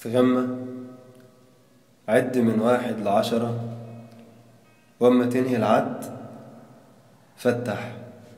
استغمى عد من واحد لعشرة وأما تنهي العد فتح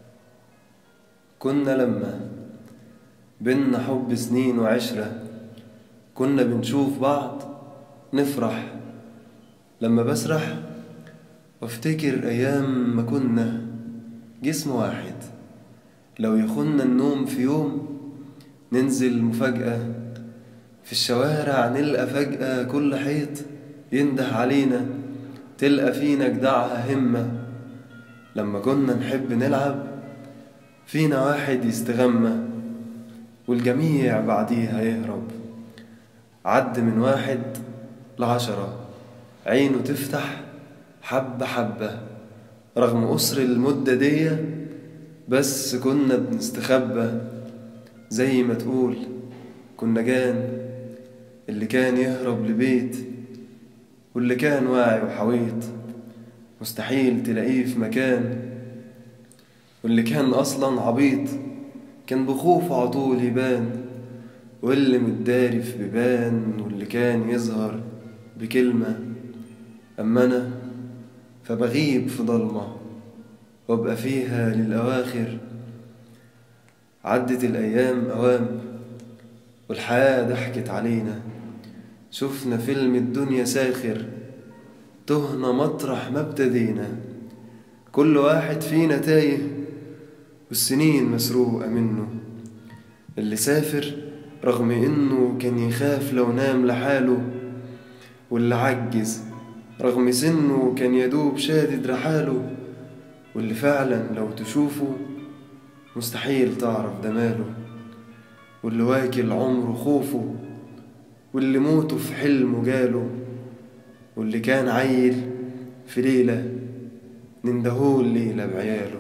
كنا لما بينا حب سنين وعشرة كنا بنشوف بعض نفرح لما بسرح وافتكر أيام ما كنا جسم واحد لو يخنا النوم في يوم ننزل مفاجأة في الشوارع نلقى فجأة كل حيط ينده علينا تلقى فينا جدعها همة لما كنا نحب نلعب فينا واحد يستغمى والجميع بعديها يهرب عد من واحد لعشرة عينه تفتح حبة حبة رغم قصر المدة دي بس كنا بنستخبى زي ما تقول كنا جان اللي كان يهرب لبيت واللي كان واعي وحويط مستحيل تلاقيه في مكان واللي كان أصلا عبيط كان بخوف عطول يبان واللي متداري في بيبان واللي كان يظهر بكلمة أما أنا فبغيب في ضلمة وابقى فيها للأواخر عدت الأيام أوام والحياة ضحكت علينا شفنا فيلم الدنيا ساخر تهنا مطرح ما ابتدينا كل واحد فينا تايه والسنين مسروقة منه اللي سافر رغم انه كان يخاف لو نام لحاله واللي عجز رغم سنه كان يدوب شادد رحاله واللي فعلا لو تشوفه مستحيل تعرف ده ماله واللي واكل عمره خوفه واللي موته في حلمه جاله واللي كان عيل في ليلة نندهول ليلة بعياله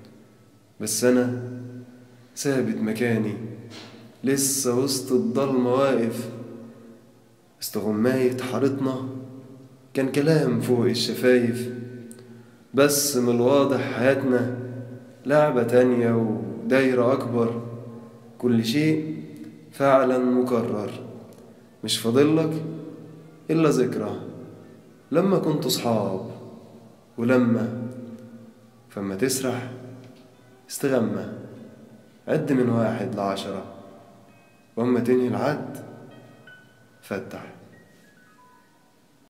بس أنا ثابت مكاني لسه وسط الضلمة واقف استغماية حارتنا كان كلام فوق الشفايف بس من الواضح حياتنا لعبة تانية ودايرة أكبر كل شيء فعلا مكرر مش فاضلك إلا ذكرى لما كنتوا صحاب ولما فما تسرح استغمى عد من واحد لعشرة وأما تنهي العد فتح